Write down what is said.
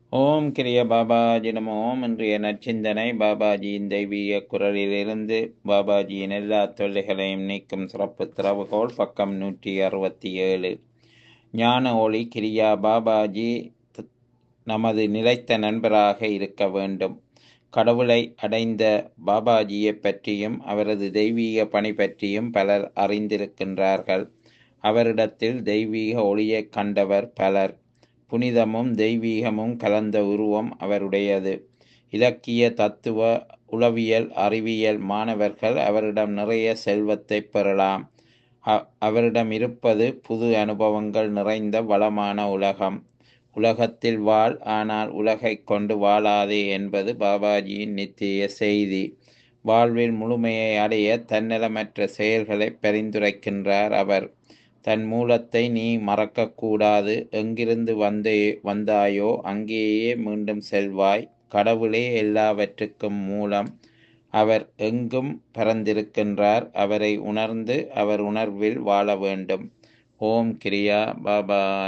ஓம் கிரிய பாபாஜி நம ஓம் இன்றைய நற்சிந்தனை பாபாஜியின் தெய்வீக குரலிலிருந்து பாபாஜியின் எல்லா தொல்லைகளையும் நீக்கும் சிறப்பு திறவுகோல் பக்கம் நூற்றி அறுபத்தி ஏழு ஞான ஒளி கிரியா பாபாஜி த- நமது நிலைத்த நண்பராக இருக்க வேண்டும் கடவுளை அடைந்த பாபாஜியை பற்றியும் அவரது தெய்வீக பணி பற்றியும் பலர் அறிந்திருக்கின்றார்கள் அவரிடத்தில் தெய்வீக ஒளியைக் கண்டவர் பலர் புனிதமும் தெய்வீகமும் கலந்த உருவம் அவருடையது இலக்கிய தத்துவ உளவியல் அறிவியல் மாணவர்கள் அவரிடம் நிறைய செல்வத்தை பெறலாம் அ- அவரிடம் இருப்பது புது அனுபவங்கள் நிறைந்த வளமான உலகம் உலகத்தில் வாழ் ஆனால் உலகைக் கொண்டு வாழாதே என்பது பாபாஜியின் நித்திய செய்தி வாழ்வில் முழுமையை அடைய தன்னலமற்ற செயல்களை பரிந்துரைக்கின்றார் அவர் தன் மூலத்தை நீ மறக்கக்கூடாது எங்கிருந்து வந்தே வந்தாயோ அங்கேயே மீண்டும் செல்வாய் கடவுளே எல்லாவற்றுக்கும் மூலம் அவர் எங்கும் பரந்திருக்கின்றார் அவரை உணர்ந்து அவர் உணர்வில் வாழ வேண்டும் ஓம் கிரியா பாபா